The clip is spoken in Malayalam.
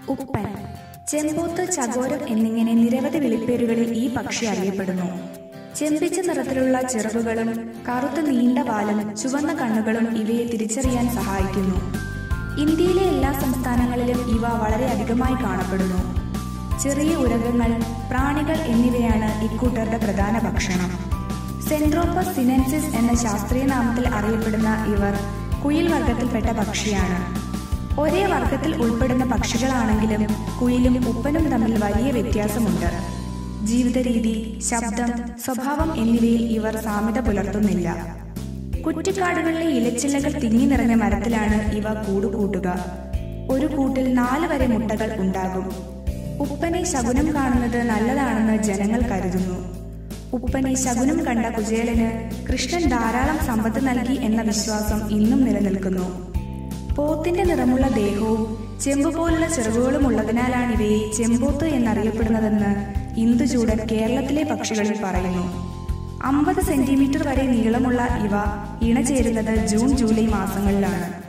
ഉപ്പൻ ചെമ്പോത്ത് ചകോരം എന്നിങ്ങനെ നിരവധി വിളിപ്പേരുകളിൽ ഈ പക്ഷി അറിയപ്പെടുന്നു ചെമ്പിച്ച നിറത്തിലുള്ള ചിറകുകളും കറുത്ത നീണ്ട വാലും ചുവന്ന കണ്ണുകളും ഇവയെ തിരിച്ചറിയാൻ സഹായിക്കുന്നു ഇന്ത്യയിലെ എല്ലാ സംസ്ഥാനങ്ങളിലും ഇവ വളരെ അധികമായി കാണപ്പെടുന്നു ചെറിയ ഉരകങ്ങൾ പ്രാണികൾ എന്നിവയാണ് ഇക്കൂട്ടരുടെ പ്രധാന ഭക്ഷണം സെൻട്രോപ്പസ് സിനൻസിസ് എന്ന ശാസ്ത്രീയ നാമത്തിൽ അറിയപ്പെടുന്ന ഇവർ കുയിൽ വർഗത്തിൽപ്പെട്ട പക്ഷിയാണ് ഒരേ വർഗത്തിൽ ഉൾപ്പെടുന്ന പക്ഷികളാണെങ്കിലും കുയിലും ഉപ്പനും തമ്മിൽ വലിയ വ്യത്യാസമുണ്ട് ജീവിത രീതി ശബ്ദം സ്വഭാവം എന്നിവയിൽ ഇവർ സാമ്യത പുലർത്തുന്നില്ല കുറ്റിക്കാടുകളിലെ ഇലച്ചില്ലകൾ തിങ്ങി നിറഞ്ഞ മരത്തിലാണ് ഇവ കൂടുകൂട്ടുക ഒരു കൂട്ടിൽ നാല് വരെ മുട്ടകൾ ഉണ്ടാകും ഉപ്പനെ ശകുനം കാണുന്നത് നല്ലതാണെന്ന് ജനങ്ങൾ കരുതുന്നു ഉപ്പനെ ശകുനം കണ്ട കുചേലന് കൃഷ്ണൻ ധാരാളം സമ്പത്ത് നൽകി എന്ന വിശ്വാസം ഇന്നും നിലനിൽക്കുന്നു പോത്തിന്റെ നിറമുള്ള ദേഹവും ചെമ്പ് പോലുള്ള ചിറകുകളും ഉള്ളതിനാലാണ് ഇവയെ ചെമ്പോത്ത് എന്നറിയപ്പെടുന്നതെന്ന് ഇന്ദുചൂടൻ കേരളത്തിലെ പക്ഷികളിൽ പറയുന്നു അമ്പത് സെന്റിമീറ്റർ വരെ നീളമുള്ള ഇവ ഇണചേരുന്നത് ജൂൺ ജൂലൈ മാസങ്ങളിലാണ്